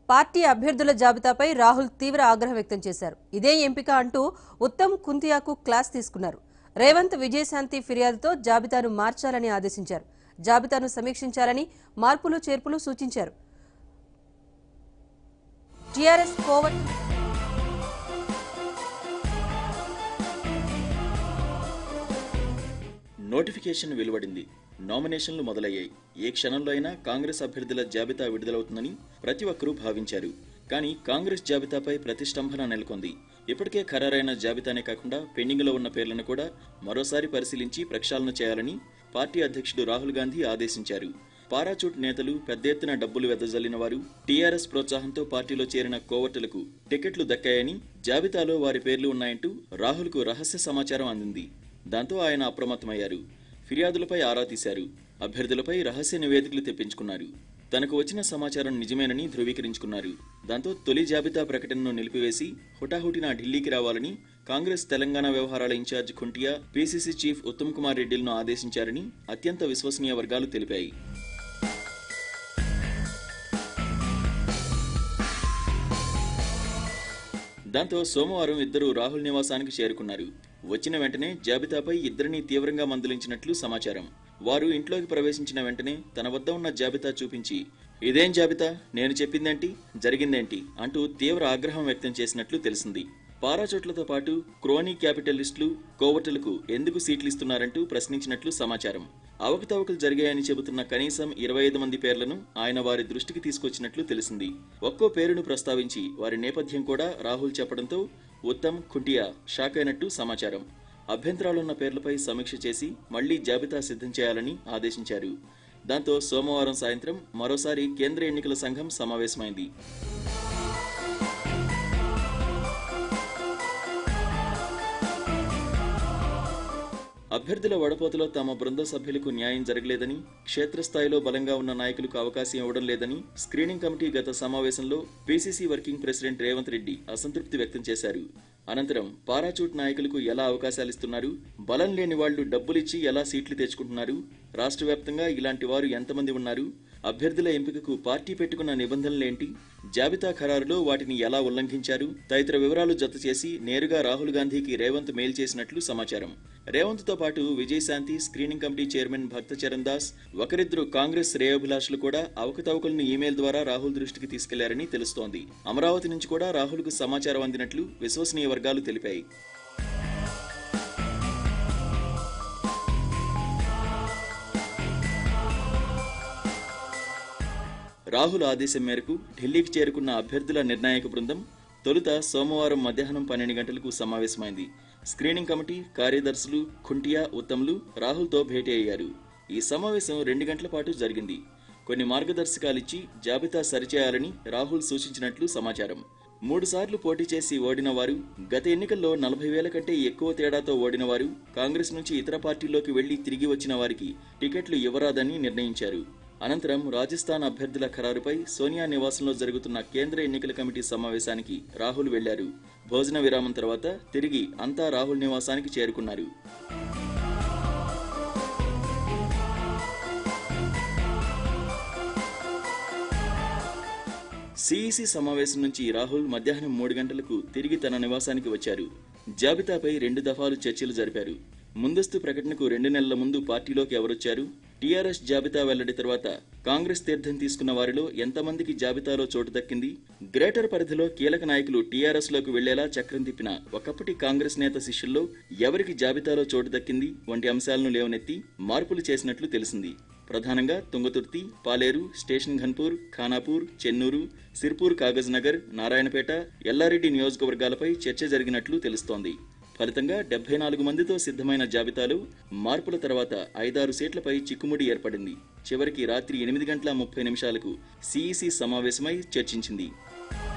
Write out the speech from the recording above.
party అభ్యర్థుల జాబితాపై రాహుల్ తీవ్ర ఆగ్రహం వ్యక్తం చేశారు ఇదే ఎంపిక అంటూ ఉత్తమ్ కుంతియాకు క్లాస్ తీసుకున్నారు రేవంత్ విజయశాంతి ఫిర్యాదుతో జాబితాను మార్చాలని ఆదేశించారు జాబితాను సమీక్షించాలని మార్పులు చేర్పులు సూచించారు టీఆర్ఎస్ కోవట్ నోటిఫికేషన్ వెలువడింది నామినేషన్లు మొదలయ్యాయి ఏ క్షణంలో అయినా కాంగ్రెస్ అభ్యర్థుల జాబితా విడుదలవుతుందని ప్రతి ఒక్కరూ భావించారు కానీ కాంగ్రెస్ జాబితాపై ప్రతిష్టంభన నెలకొంది ఇప్పటికే ఖరారైన జాబితానే కాకుండా పెండింగ్లో ఉన్న పేర్లను కూడా మరోసారి పరిశీలించి ప్రక్షాళన చేయాలని పార్టీ అధ్యక్షుడు రాహుల్ గాంధీ ఆదేశించారు పారాచూట్ నేతలు పెద్ద ఎత్తున డబ్బులు వెదజల్లిన వారు టీఆర్ఎస్ ప్రోత్సాహంతో పార్టీలో చేరిన కోవట్టులకు టికెట్లు దక్కాయని జాబితాలో వారి పేర్లు ఉన్నాయంటూ రాహుల్కు రహస్య సమాచారం అందింది దాంతో ఆయన అప్రమత్తమయ్యారు ఫిర్యాదులపై ఆరా తీశారు అభ్యర్థులపై రహస్య నివేదికలు తెప్పించుకున్నారు తనకు వచ్చిన సమాచారం నిజమేనని ధృవీకరించుకున్నారు దాంతో తొలి జాబితా ప్రకటనను నిలిపివేసి హుటాహుటిన ఢిల్లీకి రావాలని కాంగ్రెస్ తెలంగాణ వ్యవహారాల incharge Khuntia PCC chief Uttam Kumar రెడ్డిలను ఆదేశించారని అత్యంత విశ్వసనీయ వర్గాలు తెలిపాయి దాంతో సోమవారం ఇద్దరు రాహుల్ నివాసానికి చేరుకున్నారు వచ్చిన వెంటనే జాబితాపై ఇద్దరిని తీవ్రంగా మందలించినట్లు సమాచారం వారు ఇంట్లోకి ప్రవేశించిన వెంటనే తన వద్ద ఉన్న జాబితా చూపించి ఇదేం జాబితా నేను చెప్పిందేంటి జరిగిందేంటి అంటూ తీవ్ర ఆగ్రహం వ్యక్తం చేసినట్లు తెలిసింది పారాచోట్లతో పాటు క్రోనీ క్యాపిటలిస్టులు కోవటలకు ఎందుకు సీట్లు ఇస్తున్నారంటూ ప్రశ్నించినట్లు సమాచారం అవకతవకలు జరిగాయని చెబుతున్న కనీసం ఇరవై ఐదు మంది పేర్లను ఆయన వారి దృష్టికి తీసుకొచ్చినట్లు తెలిసింది ఒక్కో పేరును ప్రస్తావించి వారి నేపథ్యం కూడా రాహుల్ చెప్పడంతో ఉత్తమ్ ఖుంటియా షాక్ అయినట్టు సమాచారం అభ్యంతరాలున్న పేర్లపై సమీక్ష చేసి మళ్లీ జాబితా సిద్ధం చేయాలని ఆదేశించారు దాంతో సోమవారం సాయంత్రం మరోసారి కేంద్ర ఎన్నికల సంఘం సమావేశమైంది అభ్యర్థుల వడపోతలో తమ బృంద సభ్యులకు న్యాయం జరగలేదని క్షేత్రస్థాయిలో బలంగా ఉన్న నాయకులకు అవకాశం ఇవ్వడం లేదని స్క్రీనింగ్ కమిటీ గత సమావేశంలో PCC working president Revanth Reddy అసంతృప్తి వ్యక్తం చేశారు అనంతరం పారాచూట్ నాయకులకు ఎలా అవకాశాలు ఇస్తున్నారు బలం లేని వాళ్లు డబ్బులిచ్చి ఎలా సీట్లు తెచ్చుకుంటున్నారు రాష్ట్ర వ్యాప్తంగా ఇలాంటి వారు ఎంతమంది ఉన్నారు అభ్యర్థుల ఎంపికకు పార్టీ పెట్టుకున్న నిబంధనలేంటి జాబితా ఖరారులో వాటిని ఎలా ఉల్లంఘించారు తదితర వివరాలు జత చేసి నేరుగా రాహుల్ గాంధీకి రేవంత్ మెయిల్ చేసినట్లు సమాచారం రేవంత్ తో పాటు Vijayashanti screening committee chairman Bhakta Charan Das ఒకరిద్దరు కాంగ్రెస్ శ్రేయోభిలాషులు కూడా అవకతవకలను ఈమెయిల్ ద్వారా రాహుల్ దృష్టికి తీసుకెళ్లారని తెలుస్తోంది అమరావతి నుంచి కూడా రాహుల్కు సమాచారం అందినట్లు విశ్వసనీయ వర్గాలు తెలిపాయి రాహుల్ ఆదేశం మేరకు ఢిల్లీకి చేరుకున్న అభ్యర్థుల నిర్ణాయక బృందం తొలుత సోమవారం మధ్యాహ్నం పన్నెండు గంటలకు సమావేశమైంది స్క్రీనింగ్ కమిటీ కార్యదర్శులు ఖుంటియా ఉత్తమ్లు రాహుల్తో భేటీ అయ్యారు ఈ సమావేశం రెండు గంటల పాటు జరిగింది కొన్ని మార్గదర్శకాలిచ్చి జాబితా సరిచేయాలని రాహుల్ సూచించినట్లు సమాచారం మూడుసార్లు పోటీ చేసి ఓడిన వారు గత ఎన్నికల్లో నలభై వేల కంటే ఎక్కువ తేడాతో ఓడిన వారు కాంగ్రెస్ నుంచి ఇతర పార్టీల్లోకి వెళ్లి తిరిగి వచ్చిన వారికి టికెట్లు ఇవ్వరాదని నిర్ణయించారు అనంతరం రాజస్థాన్ అభ్యర్థుల ఖరారుపై సోనియా నివాసంలో జరుగుతున్న కేంద్ర ఎన్నికల కమిటీ సమావేశానికి రాహుల్ వెళ్లారు భోజన విరామం తర్వాత తిరిగి అంతా రాహుల్ నివాసానికి చేరుకున్నారు సిఈసి సమావేశం నుంచి రాహుల్ మధ్యాహ్నం మూడు గంటలకు తిరిగి తన నివాసానికి వచ్చారు జాబితాపై రెండు దఫాలు చర్చలు జరిపారు ముందస్తు ప్రకటనకు రెండు నెలల ముందు పార్టీలోకి ఎవరొచ్చారు టీఆర్ఎస్ జాబితా వెల్లడి తర్వాత కాంగ్రెస్ తీర్థం తీసుకున్న వారిలో ఎంతమందికి జాబితాలో చోటు దక్కింది గ్రేటర్ పరిధిలో కీలక నాయకులు టీఆర్ఎస్ లోకి వెళ్లేలా చక్రం తిప్పిన ఒకప్పటి కాంగ్రెస్ నేత శిష్యుల్లో ఎవరికి జాబితాలో చోటు దక్కింది వంటి అంశాలను లేవనెత్తి మార్పులు చేసినట్లు తెలిసింది ప్రధానంగా తుంగతుర్తి పాలేరు స్టేషన్ ఘన్పూర్ ఖానాపూర్ చెన్నూరు సిర్పూర్ కాగజ్ నగర్ నారాయణపేట ఎల్లారెడ్డి నియోజకవర్గాలపై చర్చ జరిగినట్లు తెలుస్తోంది ఫలితంగా డెబ్బై నాలుగు మందితో సిద్ధమైన జాబితాలో మార్పుల తర్వాత ఐదారు సీట్లపై చిక్కుముడి ఏర్పడింది చివరికి రాత్రి ఎనిమిది గంటల ముప్పై నిమిషాలకు సిఈసి సమావేశమై చర్చించింది